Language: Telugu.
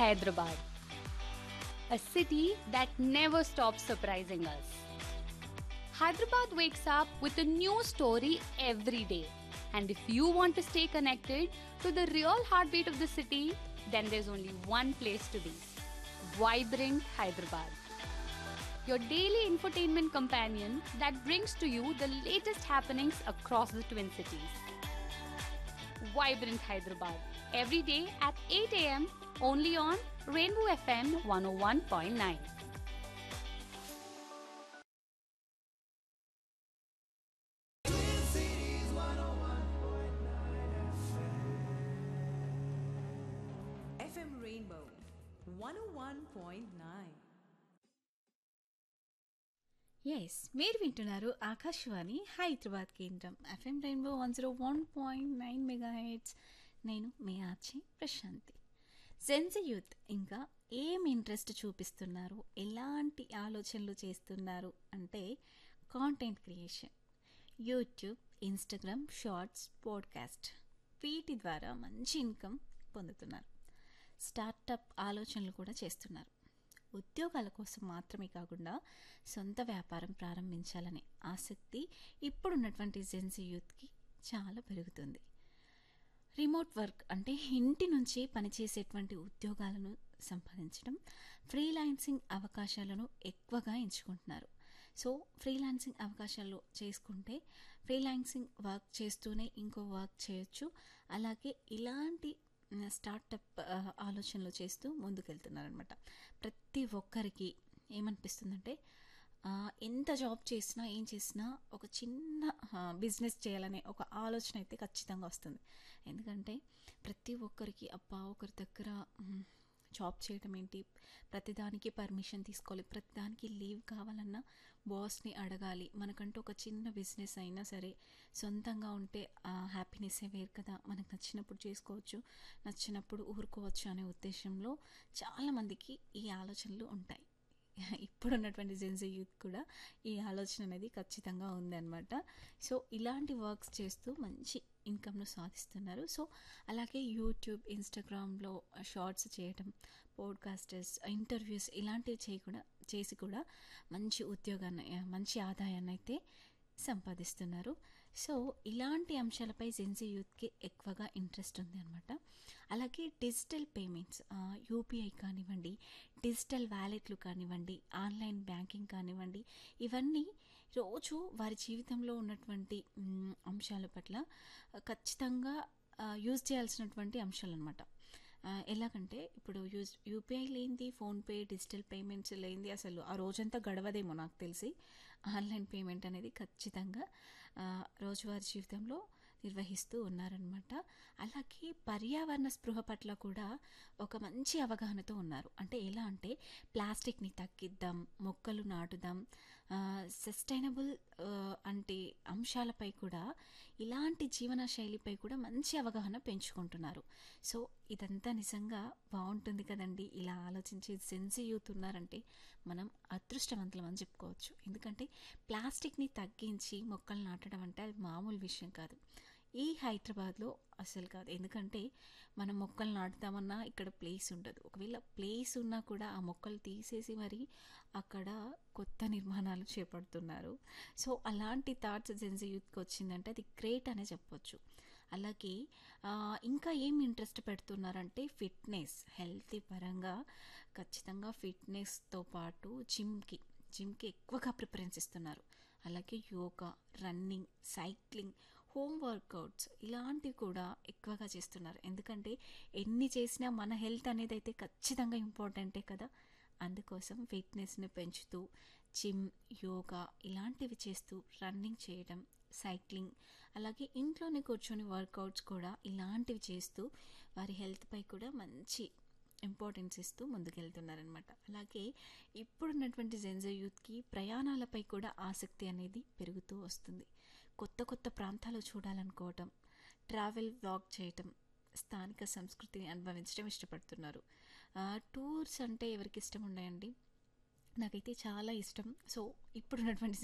Hyderabad, a city that never stops surprising us. Hyderabad wakes up with a new story every day. And if you want to stay connected to the real heartbeat of the city, then there's only one place to be Vibrant Hyderabad. Your daily infotainment companion that brings to you the latest happenings across the Twin Cities. Vibrant Hyderabad, every day at 8 am, only on Rainbow FM 101.9. FM Rainbow 101.9. Yes మీరు వింటున్నారు ఆకాశవాణి హైదరాబాద్ కేంద్రం FM rainbow one zero one point nine mega heads నేను మీ ఆర్చి ప్రశాంతి జెన్జీ యూత్ ఇంకా ఏం ఇంట్రెస్ట్ చూపిస్తున్నారు ఎలాంటి ఆలోచనలు చేస్తున్నారు అంటే content creation YouTube Instagram shorts podcast వీటి ద్వారా మంచి ఇన్కమ్ పొందుతున్నారు స్టార్టప్ ఆలోచనలు కూడా చేస్తున్నారు ఉద్యోగాల కోసం మాత్రమే కాకుండా సొంత వ్యాపారం ప్రారంభించాలనే ఆసక్తి ఇప్పుడున్నటువంటి జెన్సీ యూత్కి చాలా పెరుగుతుంది రిమోట్ వర్క్ అంటే ఇంటి నుంచి పనిచేసేటువంటి ఉద్యోగాలను సంపాదించడం ఫ్రీలాన్సింగ్ అవకాశాలను ఎక్కువగా ఎంచుకుంటున్నారు సో ఫ్రీలాన్సింగ్ అవకాశాలు చేసుకుంటే ఫ్రీలాన్సింగ్ వర్క్ చేస్తూనే ఇంకో వర్క్ చేయొచ్చు అలాగే ఇలాంటి స్టార్టప్ ఆ, ఆలోచనలు చేస్తూ ముందుకెళ్తున్నారనమాట ప్రతి ఒక్కరికి ఏమనిపిస్తుందంటే ఆ, ఎంత జాబ్ చేసినా ఏం చేసినా ఒక చిన్న బిజినెస్ చేయాలనే ఒక ఆలోచన అయితే ఖచ్చితంగా వస్తుంది ఎందుకంటే ప్రతి ఒక్కరికి అబ్బా ఒకరి దగ్గర మ్, జాబ్ చేయడం ఏంటి ప్రతిదానికి పర్మిషన్ తీసుకోవాలి ప్రతిదానికి లీవ్ కావాలన్నా బాస్ని అడగాలి మనకంటూ ఒక చిన్న బిజినెస్ అయినా సరే సొంతంగా ఉంటే ఆ హ్యాపీనెస్సే వేరు కదా మనకు నచ్చినప్పుడు చేసుకోవచ్చు నచ్చినప్పుడు ఊరుకోవచ్చు అనే ఉద్దేశంలో చాలామందికి ఈ ఆలోచనలు ఉంటాయి ఇప్పుడున్నటువంటి జెన్జీ యూత్ కూడా ఈ ఆలోచన అనేది ఖచ్చితంగా ఉందన్నమాట సో ఇలాంటి వర్క్స్ చేస్తూ మంచి ఇన్కమ్ను సాధిస్తున్నారు సో అలాగే యూట్యూబ్ ఇన్స్టాగ్రామ్లో షార్ట్స్ చేయటం పోడ్కాస్టర్స్ ఇంటర్వ్యూస్ ఇలాంటివి చేయకుండా చేసి కూడా మంచి ఉద్యోగాన్ని మంచి ఆదాయాన్ని అయితే సంపాదిస్తున్నారు సో ఇలాంటి అంశాలపై జెన్జీ యూత్కి ఎక్కువగా ఇంట్రెస్ట్ ఉంది అనమాట అలాగే డిజిటల్ పేమెంట్స్ యూపీఐ కానివ్వండి డిజిటల్ వ్యాలెట్లు కానివ్వండి ఆన్లైన్ బ్యాంకింగ్ కానివ్వండి ఇవన్నీ రోజు వారి జీవితంలో ఉన్నటువంటి మ్, అంశాల పట్ల ఖచ్చితంగా యూజ్ చేయాల్సినటువంటి అంశాలు అనమాట ఎలాగంటే ఇప్పుడు యూజ్ యూపీఐ లేనిది ఫోన్పే డిజిటల్ పేమెంట్స్ లేనిది అసలు ఆ రోజంతా గడవదేమో నాకు తెలిసి ఆన్లైన్ పేమెంట్ అనేది ఖచ్చితంగా ఆ, రోజువారీ జీవితంలో నిర్వహిస్తూ ఉన్నారనమాట అలాగే పర్యావరణ స్పృహ పట్ల కూడా ఒక మంచి అవగాహనతో ఉన్నారు అంటే ఎలా అంటే ప్లాస్టిక్ని తగ్గిద్దాం మొక్కలు నాటుదాం సస్టైనబుల్ అంటే అంశాలపై కూడా ఇలాంటి జీవన శైలిపై కూడా మంచి అవగాహన పెంచుకుంటున్నారు సో ఇదంతా నిజంగా బాగుంటుంది కదండి ఇలా ఆలోచించే సెన్సీ యూత్ ఉన్నారంటే మనం అదృష్టవంతులం అని చెప్పుకోవచ్చు ఎందుకంటే ప్లాస్టిక్ని తగ్గించి మొక్కలు నాటడం అంటే అది మామూలు విషయం కాదు ఈ హైదరాబాద్లో అసలు కాదు ఎందుకంటే మనం మొక్కలు నాటుతామన్నా ఇక్కడ ప్లేస్ ఉండదు ఒకవేళ ప్లేస్ ఉన్నా కూడా ఆ మొక్కలు తీసేసి మరి అక్కడ కొత్త నిర్మాణాలు చేపడుతున్నారు సో అలాంటి థాట్స్ జెన్జీ యూత్కి వచ్చిందంటే అది గ్రేట్ అనే చెప్పొచ్చు అలాగే ఆ, ఇంకా ఏం ఇంట్రెస్ట్ పెడుతున్నారంటే ఫిట్నెస్ హెల్తీ పరంగా ఖచ్చితంగా ఫిట్నెస్తో పాటు జిమ్కి జిమ్కి ఎక్కువగా ప్రిఫరెన్స్ ఇస్తున్నారు అలాగే yoga running cycling home workouts ఇలాంటివి కూడా ఎక్కువగా చేస్తున్నారు ఎందుకంటే ఎన్ని చేసినా మన హెల్త్ అనేది అయితే ఖచ్చితంగా ఇంపార్టెంటే కదా అందుకోసం ఫిట్నెస్ని పెంచుతూ జిమ్ యోగా ఇలాంటివి చేస్తూ రన్నింగ్ చేయడం సైక్లింగ్ అలాగే ఇంట్లోనే కూర్చొని వర్కౌట్స్ కూడా ఇలాంటివి చేస్తూ వారి హెల్త్పై కూడా మంచి ఇంపార్టెన్స్ ఇస్తూ ముందుకెళ్తున్నారనమాట అలాగే ఇప్పుడున్నటువంటి జెన్జో యూత్కి ప్రయాణాలపై కూడా ఆసక్తి అనేది పెరుగుతూ వస్తుంది కొత్త కొత్త ప్రాంతాలు చూడాలనుకోవటం ట్రావెల్ వ్లాగ్ చేయటం స్థానిక సంస్కృతిని అనుభవించడం ఇష్టపడుతున్నారు ఆ, టూర్స్ అంటే ఎవరికి ఇష్టం ఉన్నాయండి నాకైతే చాలా ఇష్టం సో ఇప్పుడున్నటువంటి